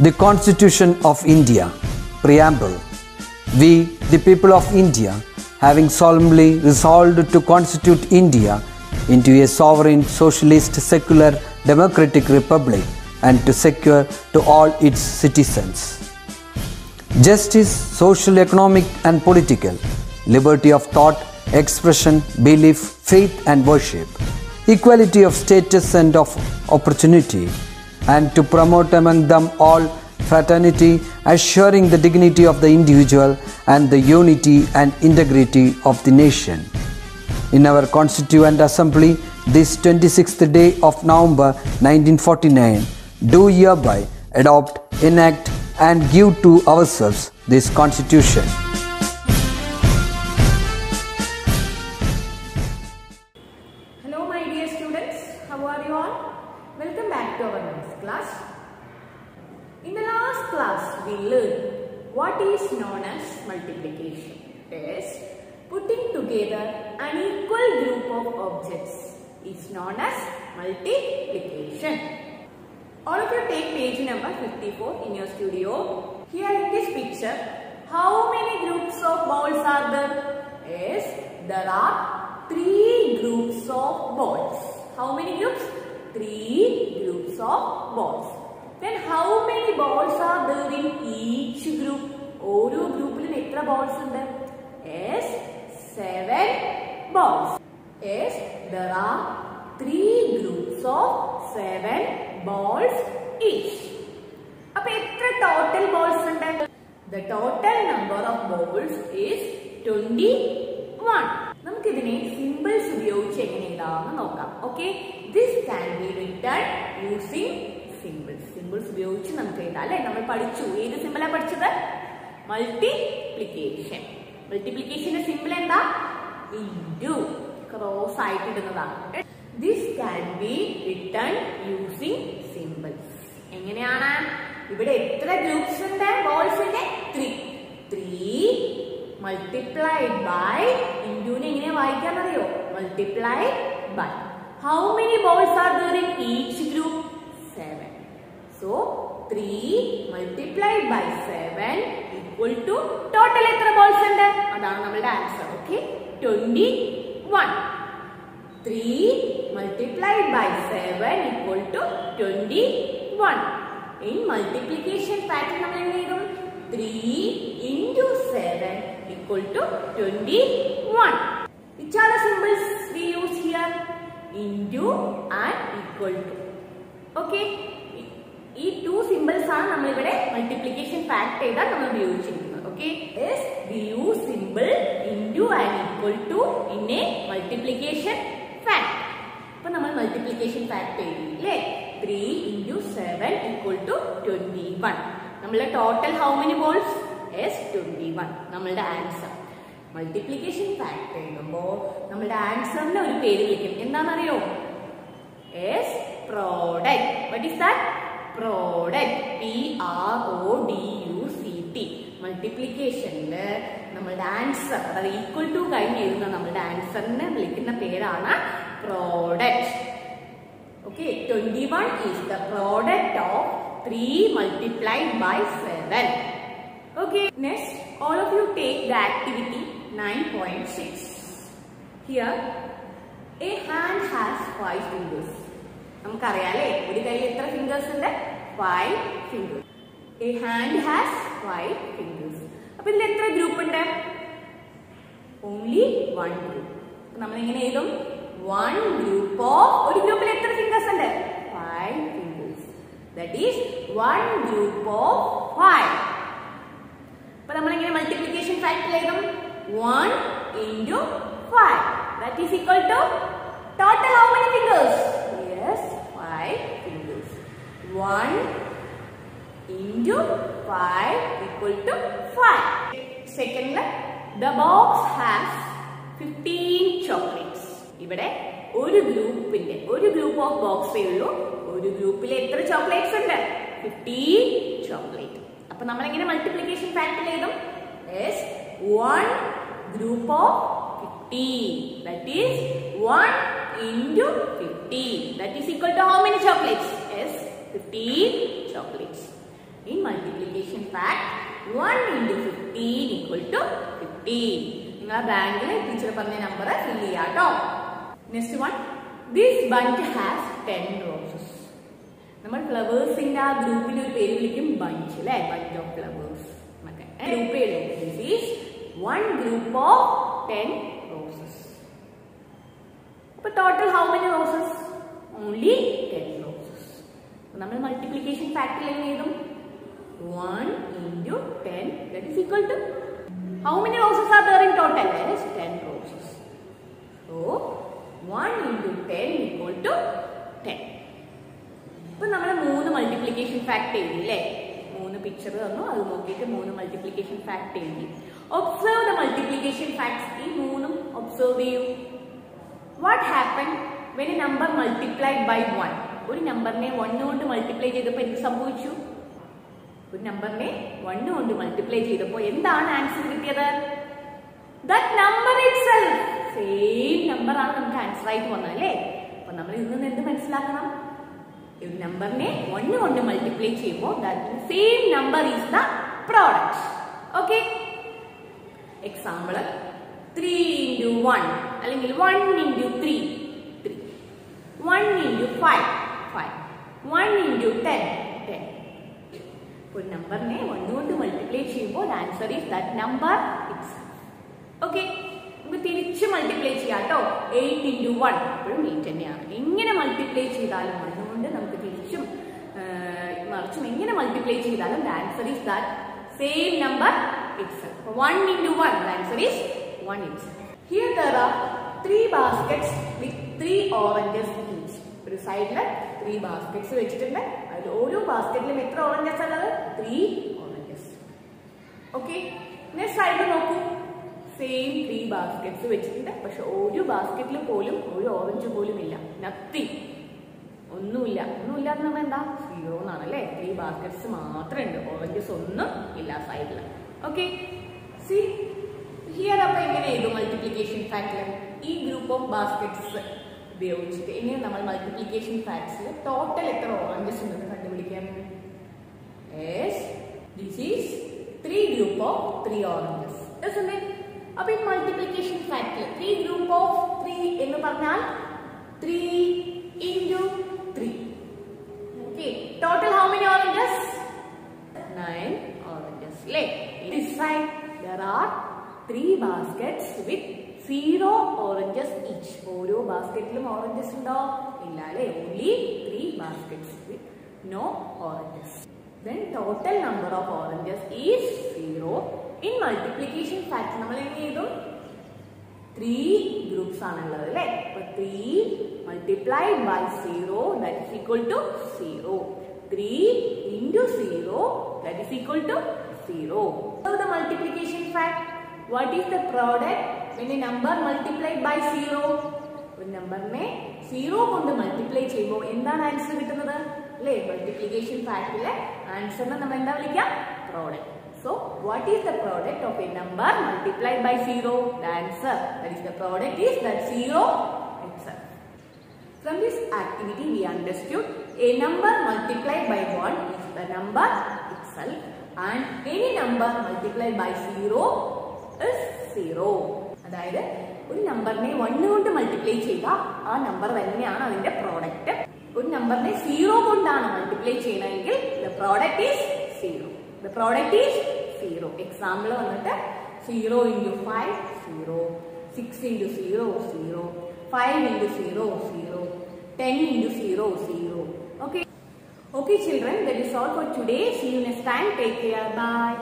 The Constitution of India, Preamble. We, the people of India, having solemnly resolved to constitute India into a sovereign, socialist, secular, democratic republic and to secure to all its citizens justice, social, economic, and political, liberty of thought, expression, belief, faith, and worship, equality of status and of opportunity, and to promote among them all fraternity, assuring the dignity of the individual and the unity and integrity of the nation. In our Constituent Assembly, this 26th day of November 1949, do hereby adopt, enact, and give to ourselves this Constitution. Hello my dear students, how are you all? Welcome back to our next class. In the last class we learned what is known as multiplication. It is putting together an equal group of objects is known as multiplication. All of you take page number 54 in your studio. Here in this picture, how many groups of balls are there? Yes, there are three groups of balls. How many groups? Three groups of balls. Then how many balls are there in each group? ഓരോ ഗ്രൂപ്പിലും എത്ര balls ഉണ്ട് yes seven balls yes there are three groups of seven balls each അപ്പൊ എത്ര total balls ഉണ്ട് the total number of balls is twenty one നമുക്ക് ഇതിനെ symbols ഉപയോഗിച്ച് എങ്ങനെ എഴുതാമെന്ന് നോക്കാം okay this can be written using symbols symbols ഉപയോഗിച്ച് നമുക്ക് എഴുതാം അല്ലെ നമ്മൾ പഠിച്ചു ഏത് സിമ്പിളാ പഠിച്ചത് മൾട്ടിപ്ലിക്കേഷൻ മൾട്ടിപ്ലിക്കേഷന്റെ സിമ്പിൾ എന്താ ഇൻറ്റു ക്രോസ് ആയിട്ട് ഇടുന്നതാണ് this can be written using symbols എങ്ങനെയാണ് ഇവിടെ എത്ര ഗ്രൂപ്പ്സ് ഉണ്ട് ബോൾസിന്റെ ത്രീ ത്രീ മൾട്ടിപ്ലൈഡ് ബൈ ഇൻഡുവിനെ എങ്ങനെ വായിക്കാന്നറിയോ multiplied by how many balls are there in each group seven so three multiplied by seven equal to total എത്ര ബോൾസ് ഉണ്ട് അതാണ് നമ്മളുടെ answer okay twenty one three multiplied by seven equal to twenty one in multiplication pattern നമ്മൾ എന്ത് ചെയ്തും three into seven equal to twenty one which are the symbols we use here into and equal to okay ഈ two symbols ആണ് നമ്മൾ ഇവിടെ multiplication fact ചെയ്താൽ നമ്മൾ ഉപയോഗിച്ചിരിക്കുന്നത് okay we use symbol into and equal to in a multiplication fact അപ്പൊ നമ്മൾ multiplication fact എഴുതി അല്ലേ three into seven equal to twenty one നമ്മളുടെ total how many balls yes twenty one നമ്മളുടെ ആൻസർ മൾട്ടിപ്ലിക്കേഷൻ ഫാക്ട് എഴുതുമ്പോൾ നമ്മളുടെ ആൻസറിന് ഒരു പേര് വിളിക്കും എന്താണെന്നറിയോ yes product what is that product P R O D U C T മൾട്ടിപ്ലിക്കേഷനില് നമ്മളുടെ ആൻസർ അതായത് ഈക്വൽ ടു കഴിഞ്ഞ് എഴുതുന്ന നമ്മളുടെ ആൻസറിനെ വിളിക്കുന്ന പേരാണ് product okay twenty one is the product of three multiplied by seven okay next all of you take the activity nine point six here a hand has five fingers നമുക്കറിയാം അല്ലേ ഒരു കയ്യിൽ എത്ര ഫിംഗേഴ്സ് ഉണ്ട് five fingers a hand has five fingers അപ്പൊ ഇതിൽ എത്ര group ഉണ്ട് ഓൺലി വൺ ഗ്രൂപ്പ് നമ്മൾ എങ്ങനെ എഴുതും വൺ ഗ്രൂപ്പ് ഓഫ് ഒരു ഗ്രൂപ്പിൽ എത്ര ഫിംഗേഴ്സ് ഉണ്ട് five fingers that is one group of five അപ്പൊ നമ്മൾ എങ്ങനെ മൾട്ടിപ്ലിക്കേഷൻ ഫാക്ടർ എഴുതും one into five that is equal to total how many fingers yes five fingers one into five equal to five സെക്കൻഡില് the box has fifteen chocolates ഇവിടെ ഒരു ഗ്രൂപ്പിന്റെ ഒരു group of ബോക്സേ ഉള്ളൂ ഒരു ഗ്രൂപ്പിൽ എത്ര ചോക്ലേറ്റ്സ് ഉണ്ട് ഫിഫ്റ്റീൻ ചോക്ലേറ്റ് അപ്പൊ നമ്മൾ എങ്ങനെ മൾട്ടിപ്ലിക്കേഷൻ ഫാക്ടർ എഴുതും yes one group of fifteen that is one into fifteen that is equal to how many chocolates yes fifteen chocolates In multiplication fact, 1 into 15 equal to 15. നിങ്ങൾ ആ ബാങ്കിൽ teacher പറഞ്ഞ number fill ചെയ്യാം കേട്ടോ next one this bunch has ten roses നമ്മൾ ഫ്ലവേഴ്സിന്റെ ആ ഗ്രൂപ്പിന്റെ ഒരു പേര് വിളിക്കും ബഞ്ച് അല്ലെ bunch of flowers group this is one group of ten roses അപ്പൊ total how many roses only ten roses നമ്മൾ മൾട്ടിപ്ലിക്കേഷൻ ഫാക്ടറിൽ എങ്ങനെ എഴുതും one into ten that is equal to how many roses are there in total ten roses so one into ten equal to ten ഇപ്പൊ നമ്മൾ മൂന്ന് multiplication fact എഴുതി അല്ലേ മൂന്ന് പിക്ചർ തന്നു അത് നോക്കിയിട്ട് മൂന്ന് മൾട്ടിപ്ലിക്കേഷൻ ഫാക്ട് എഴുതി ഒബ്സർവ് ദ മൾട്ടിപ്ലിക്കേഷൻ ഫാക്ട്സ് ഈ മൂന്നും ഒബ്സർവ് ചെയ്യൂ what happen when a number multiplied by one ഒരു നമ്പറിനെ വൺ കൊണ്ട് മൾട്ടിപ്ലൈ ചെയ്തപ്പോൾ എന്ത് സംഭവിച്ചു ഒരു നമ്പറിനെ വൺ കൊണ്ട് മൾട്ടിപ്ലൈ ചെയ്തപ്പോൾ എന്താണ് ആൻസർ കിട്ടിയത് that number itself same number ആണ് നമുക്ക് ആൻസർ ആയിട്ട് വന്നത് അല്ലേ അപ്പൊ നമ്മൾ ഇതിൽ നിന്ന് എന്ത് മനസ്സിലാക്കണം ഒരു നമ്പറിനെ ഒന്ന് കൊണ്ട് മൾട്ടിപ്ലൈ ചെയ്യുമ്പോൾ same number is the product okay example three into one അല്ലെങ്കിൽ one into three three one into five five one into ten ten ഒരു നമ്പറിനെ കൊണ്ട് മൾട്ടിപ്ലൈ ചെയ്യുമ്പോൾ answer is that number it's okay നമുക്ക് തിരിച്ച് മൾട്ടിപ്ലൈ ചെയ്യാം കേട്ടോ എയ്റ്റ് ഇൻറ്റു വൺ എപ്പോഴും എയ്റ്റ് തന്നെയാണ് എങ്ങനെ മൾട്ടിപ്ലൈ ചെയ്താലും അതുകൊണ്ട് നമുക്ക് തിരിച്ചും മറിച്ചും എങ്ങനെ മൾട്ടിപ്ലൈ ചെയ്താലും answer is that same number it's one into one answer is one it's here there are three baskets with three oranges each ഒരു സൈഡില് ത്രീ ബാസ്കറ്റ്സ് വെച്ചിട്ടുണ്ട് അതിൽ ഓരോ ബാസ്കറ്റിലും എത്ര ഓറഞ്ചസ് ഉള്ളത് three oranges okay next side നോക്കൂ same three baskets വെച്ചിട്ടുണ്ട് പക്ഷെ ഒരു ബാസ്കറ്റിൽ പോലും ഒരു ഓറഞ്ച് പോലും ഇല്ല നത്തിങ് ഒന്നുമില്ല ഒന്നുമില്ല എന്ന് പറഞ്ഞാൽ എന്താ സീറോ എന്നാണ് അല്ലേ ത്രീ ബാസ്കറ്റ്സ് മാത്രമേ ഉണ്ട് ഓറഞ്ചസ് ഒന്നും ഇല്ല സൈഡിൽ ഓക്കെ സി ഹിയർ അപ്പൊ എങ്ങനെ ചെയ്തു മൾട്ടിപ്ലിക്കേഷൻ ഫാക്ടിൽ ഈ ഗ്രൂപ്പ് ഓഫ് ബാസ്കറ്റ്സ് ഉപയോഗിച്ചിട്ട് എങ്ങനെ നമ്മൾ മൾട്ടിപ്ലിക്കേഷൻ ഫാക്ട്സിൽ ടോട്ടൽ എത്ര ഓറഞ്ചസ് ഉണ്ടെന്ന് കണ്ടുപിടിക്കാൻ this is three group of three oranges അപ്പൊ ഈ multiplication factor three group of three എന്ന് പറഞ്ഞാൽ three into three okay total how many oranges nine oranges അല്ലേ this side there are three baskets with zero oranges each ഓരോ ബാസ്കറ്റിലും oranges ഉണ്ടോ ഇല്ല അല്ലേ only three baskets with no oranges then total number of oranges is zero in multiplication fact നമ്മൾ എങ്ങനെ ചെയ്തു three groups ആണുള്ളത് അല്ലേ അപ്പൊ three multiplied by zero that is equal to zero three into zero that is equal to zero the multiplication fact what is the product when a number multiplied by zero ഒരു നമ്പറിനെ zero കൊണ്ട് multiply ചെയ്യുമ്പോൾ എന്താണ് answer കിട്ടുന്നത് അല്ലേ multiplication ഫാക്ടിലെ ആൻസറിനെ നമ്മൾ എന്താ വിളിക്കാം product so what is the product of a number multiplied by zero the answer that is the product is that zero itself From this activity, we understood a number multiplied by 1 is the number itself and any number multiplied by 0 is 0. അതായത് ഒരു നമ്പറിനെ one കൊണ്ട് multiply ചെയ്താൽ ആ number തന്നെയാണ് അതിന്റെ product ഒരു നമ്പറിനെ സീറോ കൊണ്ടാണ് മൾട്ടിപ്ലൈ ചെയ്യണമെങ്കിൽ the product is zero the product is zero example വന്നിട്ട് zero into five zero six into zero zero five into zero zero ten into zero zero okay Okay children, that is all for today. See you next time. Take care. Bye.